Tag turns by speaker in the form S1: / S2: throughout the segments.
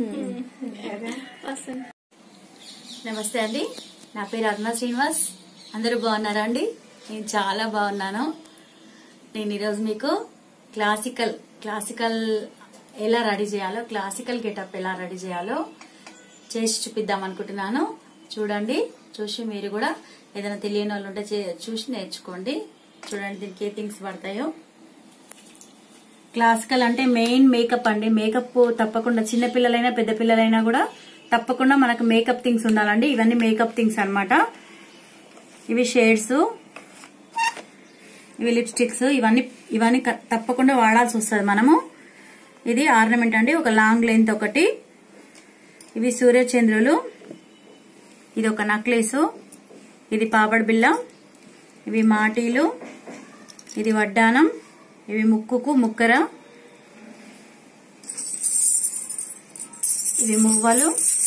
S1: వస్తుంది
S2: నమస్తే అండి నా పేరు అరుణ శ్రీనివాస్ అందరూ బాగున్నారా అండి నేను చాలా బాగున్నాను నేను ఈరోజు మీకు క్లాసికల్ క్లాసికల్ ఎలా రెడీ చేయాలో క్లాసికల్ గెటప్ ఎలా రెడీ చేయాలో చేసి చూపిద్దాం అనుకుంటున్నాను చూడండి చూసి మీరు కూడా ఏదైనా తెలియని వాళ్ళు ఉంటే చే- చూసి నేర్చుకోండి చూడండి దీనికి ఏ థింగ్స్ పడతాయో క్లాసికల్ అంటే మెయిన్ మేకప్ అండి మేకప్ తప్పకుండా చిన్న పిల్లలైనా పెద్ద పిల్లలైనా కూడా తప్పకుండా మనకు మేకప్ థింగ్స్ ఉండాలండి ఇవన్నీ మేకప్ థింగ్స్ అన్నమాట ఇవి షేడ్స్ ఇవి లిప్స్టిక్స్ ఇవన్నీ ఇవన్నీ క- తప్పకుండా వాడాల్సి వస్తుంది మనము ఇది ఆర్నమెంట్ అండి ఒక లాంగ్ లెంత్ ఒకటి ఇవి సూర్యచంద్రులు ఇది ఒక నక్లెస్ ఇది పాపడ్ బిల్ల ఇవి మాటీలు ఇది వడ్డానం ఇవి ముక్కుకు ముక్కర ఇవి మువ్వలు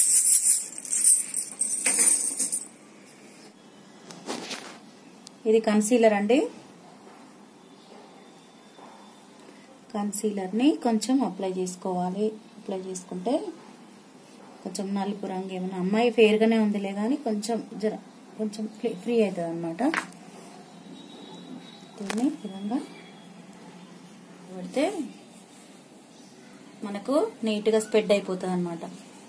S2: ఇది కన్సీలర్ అండి కన్సీలర్ని కొంచెం అప్లై చేసుకోవాలి అప్లై చేసుకుంటే కొంచెం నలుపు రంగు ఏమైనా అమ్మాయి ఫేర్గానే ఉందిలే కానీ కొంచెం జర కొంచెం ఫ్రీ- ఫ్రీ అవుతుంది అనమాట దీన్ని ఈ విధంగా పెడితే మనకు నీట్గా స్ప్రెడ్ అయిపోతుంది అనమాట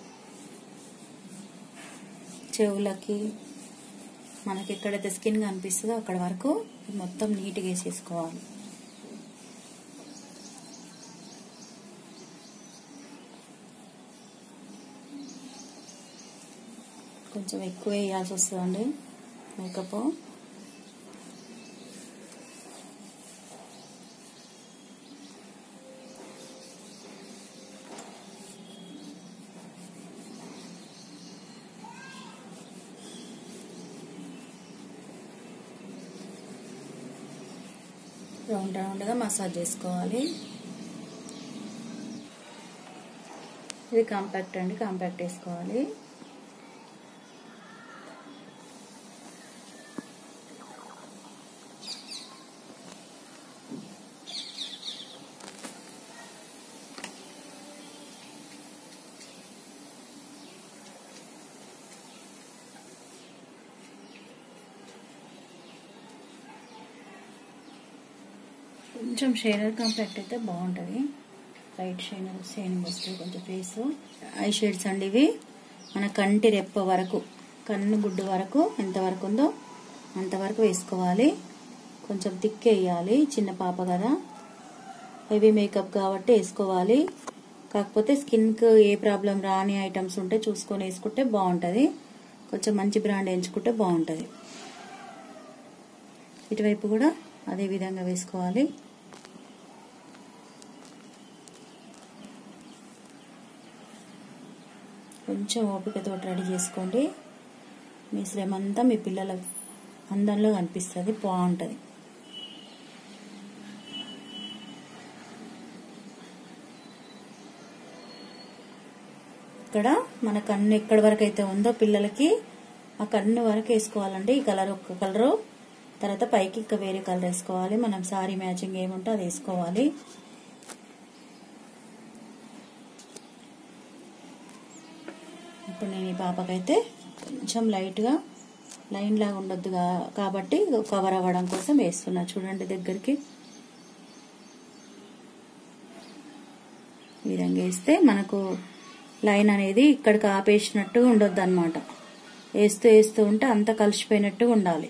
S2: చెవులకి మనకి ఎక్కడైతే స్కిన్ కనిపిస్తుందో అక్కడ వరకు ఇది మొత్తం నీట్గా వేసేసుకోవాలి కొంచెం ఎక్కువ వేయాల్సి వస్తుందండి మేకప్ రౌండ్ రౌండ్గా మసాజ్ చేసుకోవాలి ఇది కాంపాక్ట్ అండి కాంపాక్ట్ వేసుకోవాలి కొంచెం షేనర్ కాంపాక్ట్ అయితే బాగుంటుంది లైట్ షైనర్ షైనింగ్ వస్తుంది కొంచెం ఫేస్ ఐ షేడ్స్ అండి ఇవి మన కంటి రెప్ప వరకు కన్ను గుడ్డు వరకు ఎంత వరకు ఉందో అంతవరకు వేసుకోవాలి కొంచెం థిక్ వేయాలి చిన్న పాప కదా హెవీ మేకప్ కాబట్టి వేసుకోవాలి కాకపోతే స్కిన్కి ఏ ప్రాబ్లం రాని ఐటమ్స్ ఉంటే చూసుకొని వేసుకుంటే బాగుంటుంది కొంచెం మంచి బ్రాండ్ ఎంచుకుంటే బాగుంటుంది ఇటువైపు కూడా అదే విధంగా వేసుకోవాలి కొంచెం ఓపికతో రెడీ చేసుకోండి మీ శ్రమ అంతా మీ పిల్లల అందంలో కనిపిస్తుంది బాగుంటుంది ఇక్కడ మన కన్ను ఎక్కడి వరకు అయితే ఉందో పిల్లలకి ఆ కన్ను వరకు వేసుకోవాలండి ఈ కలర్ ఒక కలరు తర్వాత పైకి ఇంకా వేరే కలర్ వేసుకోవాలి మనం సారీ మ్యాచింగ్ ఏముంటే అది వేసుకోవాలి ఇప్పుడు నేను ఈ పాపకైతే కొంచెం లైట్గా లైన్ లాగా ఉండొద్దు కా- కాబట్టి కవర్ అవ్వడం కోసం వేస్తున్నా చూడండి దగ్గరికి ఈ విధంగా వేస్తే మనకు లైన్ అనేది ఇక్కడికి ఆపేసినట్టు ఉండొద్దు అనమాట వేస్తూ వేస్తూ ఉంటే అంతా కలిసిపోయినట్టు ఉండాలి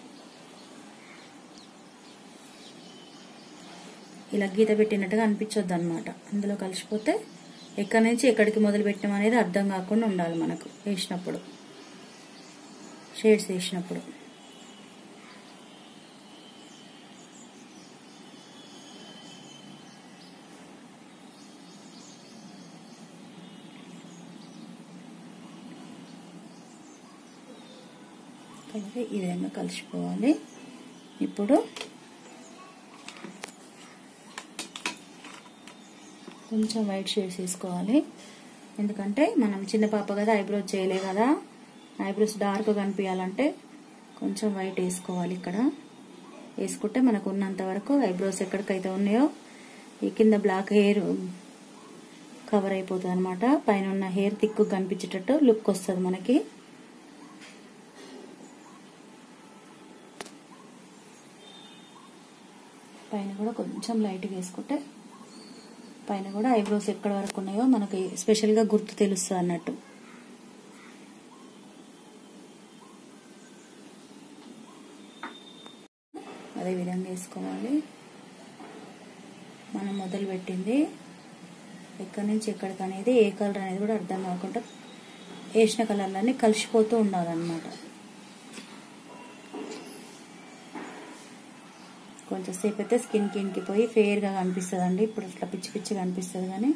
S2: ఇలా గీత పెట్టినట్టుగా అనిపించొద్దు అనమాట అందులో కలిసిపోతే ఎక్కడి నుంచి ఎక్కడికి మొదలు పెట్టాం అనేది అర్థం కాకుండా ఉండాలి మనకు వేసినప్పుడు షేడ్స్ వేసినప్పుడు కాబట్టి ఈ విధంగా కలిసిపోవాలి ఇప్పుడు కొంచెం వైట్ షేడ్స్ వేసుకోవాలి ఎందుకంటే మనం చిన్న పాప కదా ఐబ్రోస్ చేయలే కదా ఐబ్రోస్ డార్క్ కనిపించాలంటే కొంచెం వైట్ వేసుకోవాలి ఇక్కడ వేసుకుంటే మనకు ఉన్నంత వరకు ఐబ్రోస్ ఎక్కడికైతే ఉన్నాయో ఈ కింద బ్లాక్ హెయిర్ కవర్ అయిపోతుంది అనమాట పైన ఉన్న హెయిర్ థిక్ కనిపించేటట్టు లుక్ వస్తుంది మనకి పైన కూడా కొంచెం లైట్గా వేసుకుంటే పైన కూడా ఐబ్రోస్ ఎక్కడ వరకు ఉన్నాయో మనకి స్పెషల్గా గుర్తు తెలుస్తుంది అన్నట్టు అదే విధంగా వేసుకోవాలి మనం మొదలు పెట్టింది ఎక్కడి నుంచి ఎక్కడికి అనేది ఏ కలర్ అనేది కూడా అర్థం కాకుండా వేసిన కలర్లన్నీ కలిసిపోతూ ఉండాలన్నమాట కొంచెంసేపు అయితే స్కిన్కి ఇంకిపోయి ఫెయిర్గా కనిపిస్తుంది అండి ఇప్పుడు ఇట్లా పిచ్చి పిచ్చిగా కనిపిస్తుంది కానీ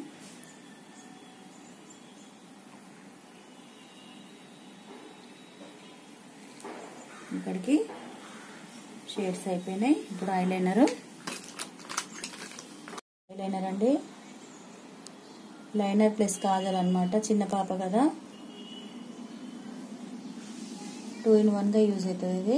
S2: ఇక్కడికి షేడ్స్ అయిపోయినాయి ఇప్పుడు ఐలైనరు ఐలైనర్ అండి లైనర్ ప్లస్ కాజల్ అనమాట చిన్న పాప కదా టూ ఇన్ వన్గా యూజ్ అవుతుంది ఇది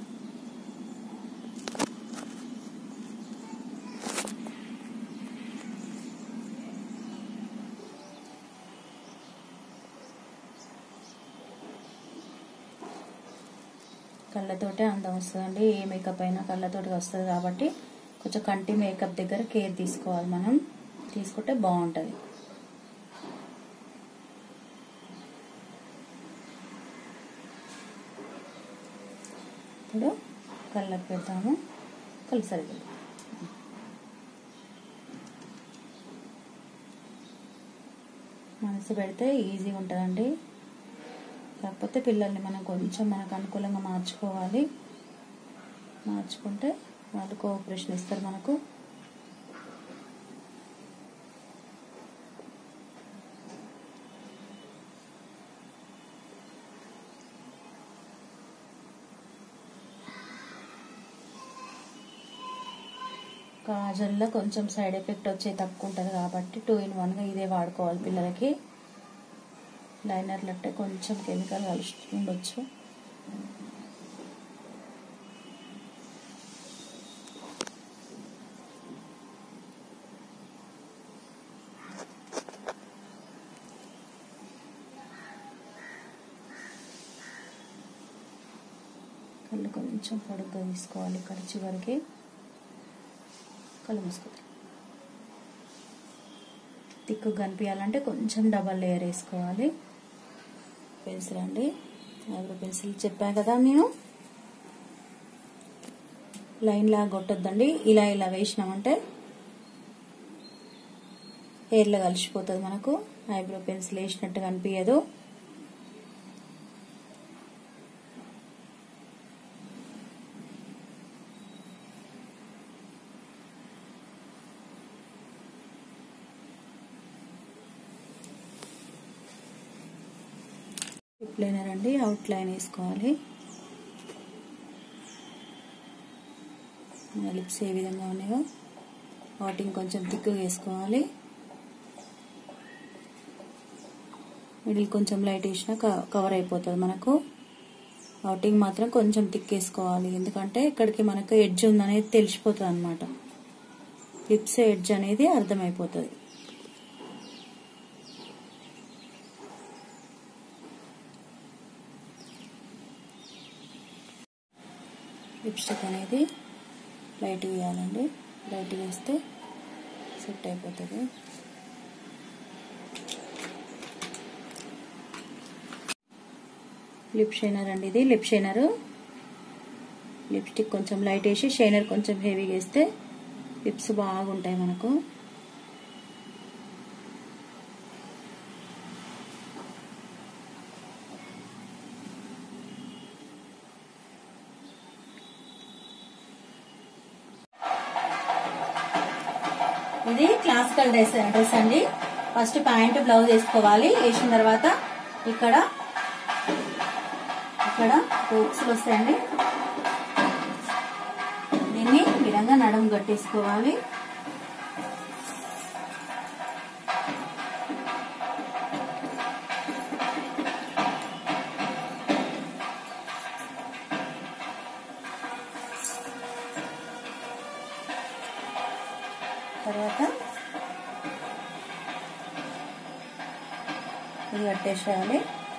S2: కళ్ళతోటే అందం వస్తుందండి ఏ మేకప్ అయినా కళ్ళతోటి వస్తుంది కాబట్టి కొంచెం కంటి మేకప్ దగ్గర కేర్ తీసుకోవాలి మనం తీసుకుంటే బాగుంటుంది ఇప్పుడు కళ్ళకు పెడతాము కళ్ళు సరిగ్గా మనసు పెడితే ఈజీగా ఉంటుందండి కాకపోతే పిల్లల్ని మనం కొంచెం మనకు అనుకూలంగా మార్చుకోవాలి మార్చుకుంటే వాళ్ళు కోఆపరేషన్ ఇస్తారు మనకు కాజల్లో కొంచెం సైడ్ ఎఫెక్ట్ వచ్చే తక్కువ ఉంటుంది కాబట్టి టూ ఇన్ వన్గా ఇదే వాడుకోవాలి పిల్లలకి లైనర్లు అంటే కొంచెం కెమికల్ కలిసి ఉండొచ్చు కళ్ళు కొంచెం పొడుగ్గా తీసుకోవాలి ఇక్కడ చివరికి కళ్ళు మూసుకుంటాం తిక్కు కనిపించాలంటే కొంచెం డబల్ లేయర్ వేసుకోవాలి పెన్సిల్ అండి ఐబ్రో పెన్సిల్ చెప్పాను కదా నేను లైన్ లాగా కొట్టొద్దండి ఇలా ఇలా వేసినామంటే హెయిర్లో కలిసిపోతుంది మనకు ఐబ్రో పెన్సిల్ వేసినట్టు కనిపించదు లిప్ లైనర్ అండి అవుట్ లైన్ వేసుకోవాలి మన లిప్స్ ఏ విధంగా ఉన్నాయో వాటిని కొంచెం థిక్గా వేసుకోవాలి మిడిల్ కొంచెం లైట్ వేసినా కవర్ అయిపోతుంది మనకు అవుటింగ్ మాత్రం కొంచెం థిక్ వేసుకోవాలి ఎందుకంటే ఇక్కడికి మనకు ఎడ్జ్ ఉందనేది తెలిసిపోతుంది అనమాట లిప్స్ ఎడ్జ్ అనేది అర్థమైపోతుంది లిప్స్టిక్ అనేది లైట్ వేయాలండి లైట్ వేస్తే సెట్ అయిపోతుంది లిప్ షైనర్ అండి ఇది లిప్ షైనర్ లిప్స్టిక్ కొంచెం లైట్ వేసి షైనర్ కొంచెం హెవీగా వేస్తే లిప్స్ బాగుంటాయి మనకు ఇది క్లాసికల్ డ్రెస్ డ్రెస్ అండి ఫస్ట్ ప్యాంట్ బ్లౌజ్ వేసుకోవాలి వేసిన తర్వాత ఇక్కడ ఇక్కడ హూక్స్ వస్తాయండి దీన్ని ఈ విధంగా నడుము కట్టేసుకోవాలి తర్వాత ఇది కట్టేసేయాలి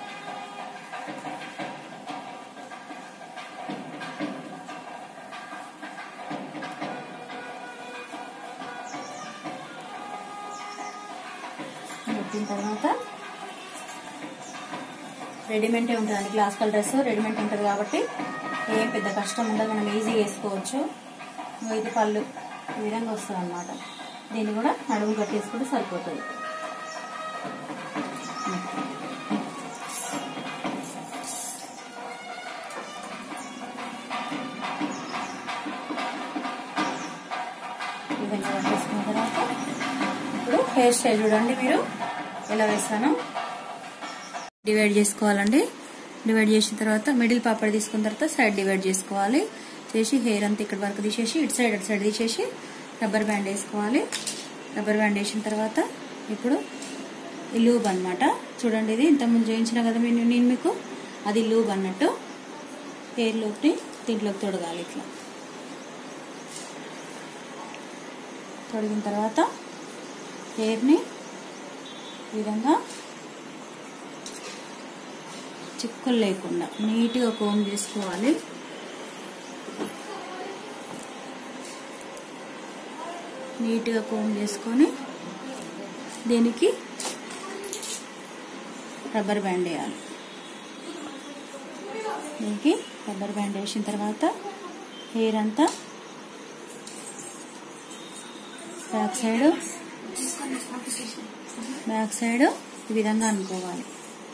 S2: పెట్టిన తర్వాత రెడీమేడ్ ఉంటుంది క్లాసికల్ డ్రెస్ రెడీమేడ్ ఉంటుంది కాబట్టి ఏం పెద్ద కష్టం ఉండదు మనం ఈజీ వేసుకోవచ్చు ఇంకో ఇది పళ్ళు ఈ విధంగా వస్తుంది అనమాట దీన్ని కూడా నడుము కట్టేసుకుంటే సరిపోతుంది ఈ విధంగా కట్టేసుకున్న తర్వాత ఇప్పుడు హెయిర్ స్టైల్ చూడండి మీరు ఎలా వేస్తాను డివైడ్ చేసుకోవాలండి డివైడ్ చేసిన తర్వాత మిడిల్ పాపడ్ తీసుకున్న తర్వాత సైడ్ డివైడ్ చేసుకోవాలి చేసి హెయిర్ అంతా ఇక్కడ వరకు తీసేసి ఇటు సైడ్ అటు సైడ్ తీసేసి రబ్బర్ బ్యాండ్ వేసుకోవాలి రబ్బర్ బ్యాండ్ వేసిన తర్వాత ఇప్పుడు ఈ లూబ్ అనమాట చూడండి ఇది ఇంతకుముందు చేయించిన కదా నేను నేను మీకు అది లూబ్ అన్నట్టు హెయిర్ లూబ్ని దీంట్లోకి తొడగాలి ఇట్లా తొడిగిన తర్వాత హెయిర్ని ఈ విధంగా చిక్కులు లేకుండా నీట్గా కోమ్ చేసుకోవాలి నీట్గా కోమ్ చేసుకొని దీనికి రబ్బర్ బ్యాండ్ వేయాలి దీనికి రబ్బర్ బ్యాండ్ వేసిన తర్వాత హెయిర్ అంతా బ్యాక్ సైడ్ బ్యాక్ సైడ్ ఈ విధంగా అనుకోవాలి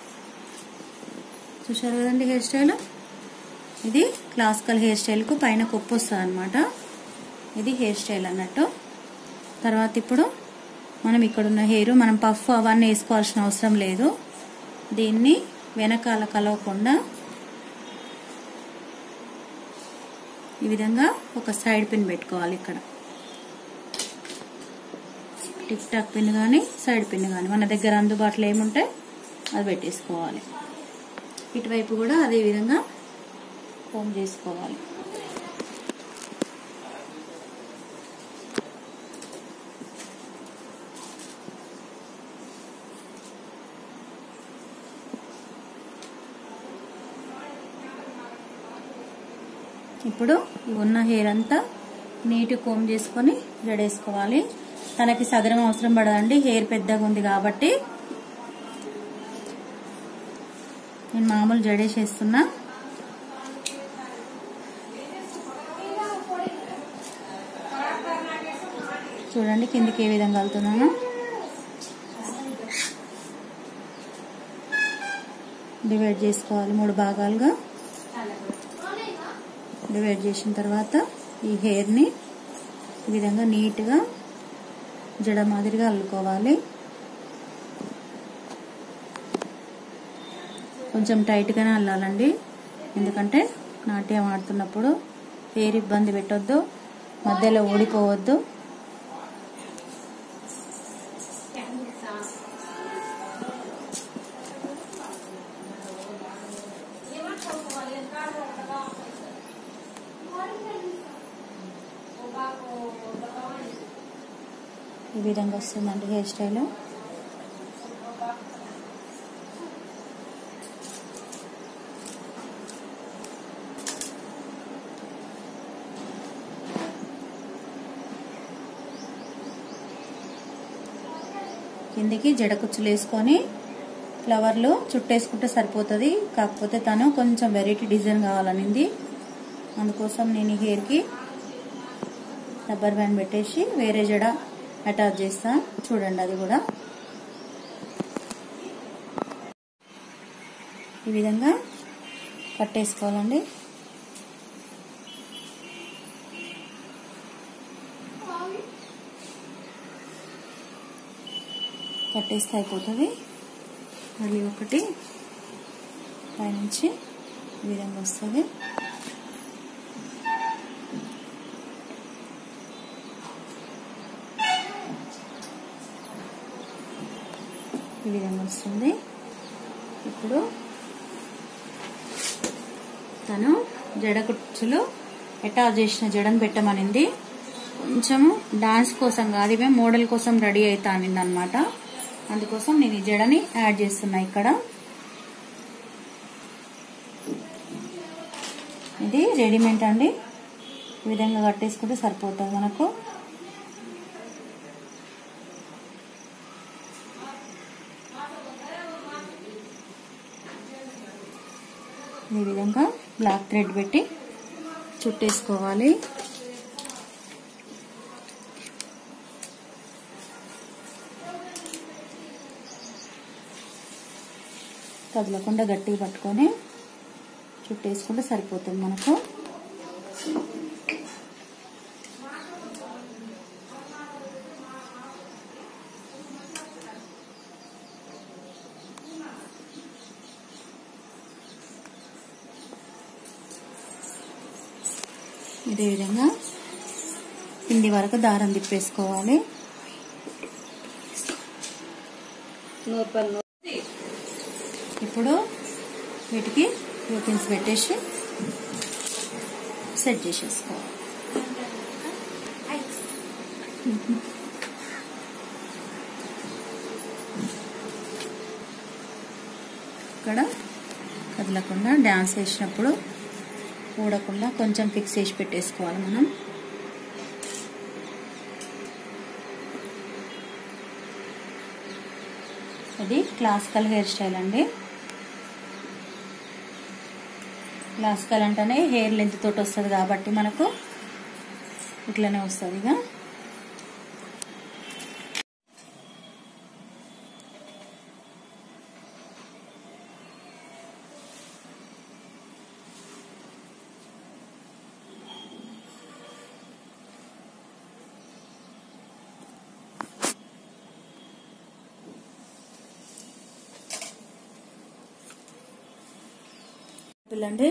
S2: చూసారు కదండి హెయిర్ స్టైల్ ఇది క్లాసికల్ హెయిర్ స్టైల్కు పైన కొప్పు వస్తుంది అనమాట ఇది హెయిర్ స్టైల్ అన్నట్టు తర్వాత ఇప్పుడు మనం ఇక్కడున్న హెయిర్ మనం పఫ్ అవన్నీ వేసుకోవాల్సిన అవసరం లేదు దీన్ని వెనకాల కలవకుండా ఈ విధంగా ఒక సైడ్ పిన్ పెట్టుకోవాలి ఇక్కడ టిక్ టాక్ పిన్ కానీ సైడ్ పిన్ కానీ మన దగ్గర అందుబాటులో ఏముంటే అది పెట్టేసుకోవాలి ఇటువైపు కూడా అదే విధంగా కోమ్ చేసుకోవాలి ఇప్పుడు ఈ ఉన్న హెయిర్ అంతా నీట్ కోమ్ చేసుకొని జడేసుకోవాలి తనకి సదరం అవసరం పడదండి హెయిర్ పెద్దగా ఉంది కాబట్టి నేను మామూలు జడేసేస్తున్నా చూడండి కిందికి ఏ విధంగా వెళ్తున్నాను డివైడ్ చేసుకోవాలి మూడు భాగాలుగా డివైడ్ చేసిన తర్వాత ఈ హెయిర్ని ఈ విధంగా నీట్గా జడ మాదిరిగా అల్లుకోవాలి కొంచెం టైట్గానే అల్లాలండి ఎందుకంటే నాట్యం ఆడుతున్నప్పుడు హెయిర్ ఇబ్బంది పెట్టొద్దు మధ్యలో ఊడిపోవద్దు ఈ విధంగా వస్తుందండి హెయిర్ స్టైల్ కిందికి జడ కుచ్చులు వేసుకొని ఫ్లవర్లు చుట్టేసుకుంటే సరిపోతుంది కాకపోతే తను కొంచెం వెరైటీ డిజైన్ కావాలనింది అందుకోసం నేను ఈ హెయిర్కి రబ్బర్ బ్యాండ్ పెట్టేసి వేరే జడ అటాచ్ చేస్తా చూడండి అది కూడా ఈ విధంగా కట్టేసుకోవాలండి కట్టేస్తే అయిపోతుంది మళ్ళీ ఒకటి పైనుంచి ఈ విధంగా వస్తుంది ఈ విధంగా వస్తుంది ఇప్పుడు తను జడ కుచ్చులు అటాచ్ చేసిన జడను పెట్టమనింది కొంచెము డాన్స్ కోసం కాదు ఇవే మోడల్ కోసం రెడీ అవుతా అనింది అనమాట అందుకోసం నేను ఈ జడని యాడ్ చేస్తున్నా ఇక్కడ ఇది రెడీమేడ్ అండి ఈ విధంగా కట్టేసుకుంటే సరిపోతుంది మనకు ఈ విధంగా బ్లాక్ థ్రెడ్ పెట్టి చుట్టేసుకోవాలి కదలకుండా గట్టిగా పట్టుకొని చుట్టేసుకుంటే సరిపోతుంది మనకు ఇదే విధంగా కింది వరకు దారం తిప్పేసుకోవాలి ఇప్పుడు వీటికి ప్రోటీన్స్ పెట్టేసి సెట్ చేసేసుకోవాలి ఇక్కడ కదలకుండా డ్యాన్స్ వేసినప్పుడు ఊడకుండా కొంచెం ఫిక్స్ చేసి పెట్టేసుకోవాలి మనం ఇది క్లాసికల్ హెయిర్ స్టైల్ అండి క్లాసికల్ అంటేనే హెయిర్ లెంత్ తోటి వస్తుంది కాబట్టి మనకు ఇట్లనే వస్తుంది ఇక పిల్లండి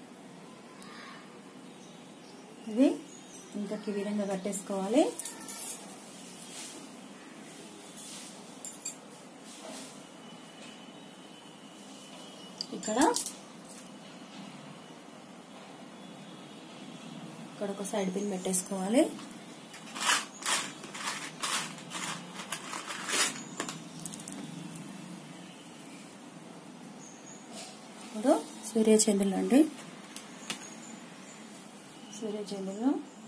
S2: ఇది ఇంకొక ఈ విధంగా కట్టేసుకోవాలి ఇక్కడ ఇక్కడ ఒక సైడ్ పిన్ పెట్టేసుకోవాలి ఇప్పుడు సూర్యచంద్రులు అండి సూర్యచంద్రులు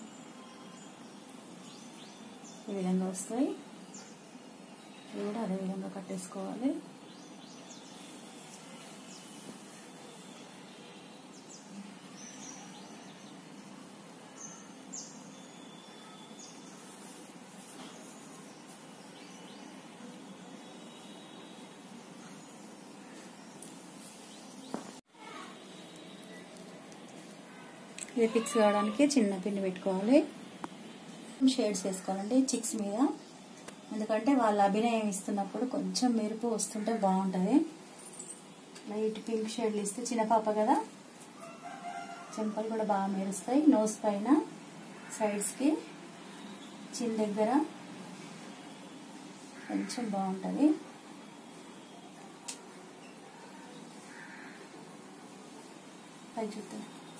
S2: ఈ విధంగా వస్తాయి ఇవి కూడా అదే విధంగా కట్టేసుకోవాలి ఇది ఫిక్స్ కావడానికి చిన్న పిన్ పెట్టుకోవాలి షేడ్స్ వేసుకోవాలండి చిక్స్ మీద ఎందుకంటే వాళ్ళ అభినయం ఇస్తున్నప్పుడు కొంచెం మెరుపు వస్తుంటే బాగుంటుంది లైట్ పింక్ షేడ్లు ఇస్తే చిన్న పాప కదా చెంపలు కూడా బాగా మెరుస్తాయి నోస్ పైన సైడ్స్కి చిన్ దగ్గర కొంచెం బాగుంటుంది పై చూద్దాం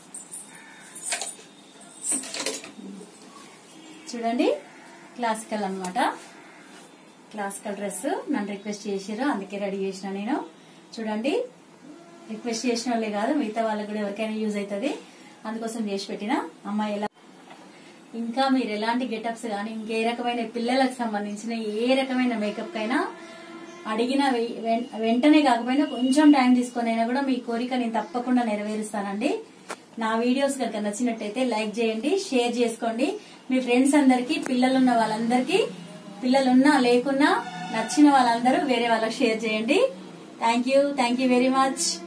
S2: చూడండి క్లాసికల్ అన్నమాట క్లాసికల్ డ్రెస్ నన్ను రిక్వెస్ట్ చేసారు అందుకే రెడీ చేసిన నేను చూడండి రిక్వెస్ట్ చేసిన వాళ్ళే కాదు మిగతా వాళ్ళకి కూడా ఎవరికైనా యూజ్ అవుతుంది అందుకోసం చేసి పెట్టిన అమ్మాయి ఎలా ఇంకా మీరు ఎలాంటి గెటప్స్ కానీ ఇంకే రకమైన పిల్లలకు సంబంధించిన ఏ రకమైన మేకప్ కైనా అడిగిన వె- వెం- వెంటనే కాకపోయినా కొంచెం టైం తీసుకొని అయినా కూడా మీ కోరిక నేను తప్పకుండా నెరవేరుస్తానండి నా వీడియోస్ కనుక నచ్చినట్టయితే లైక్ చేయండి షేర్ చేసుకోండి మీ ఫ్రెండ్స్ అందరికి పిల్లలున్న వాళ్ళందరికీ పిల్లలున్నా లేకున్నా నచ్చిన వాళ్ళందరూ వేరే వాళ్ళకి షేర్ చేయండి thank you thank you very much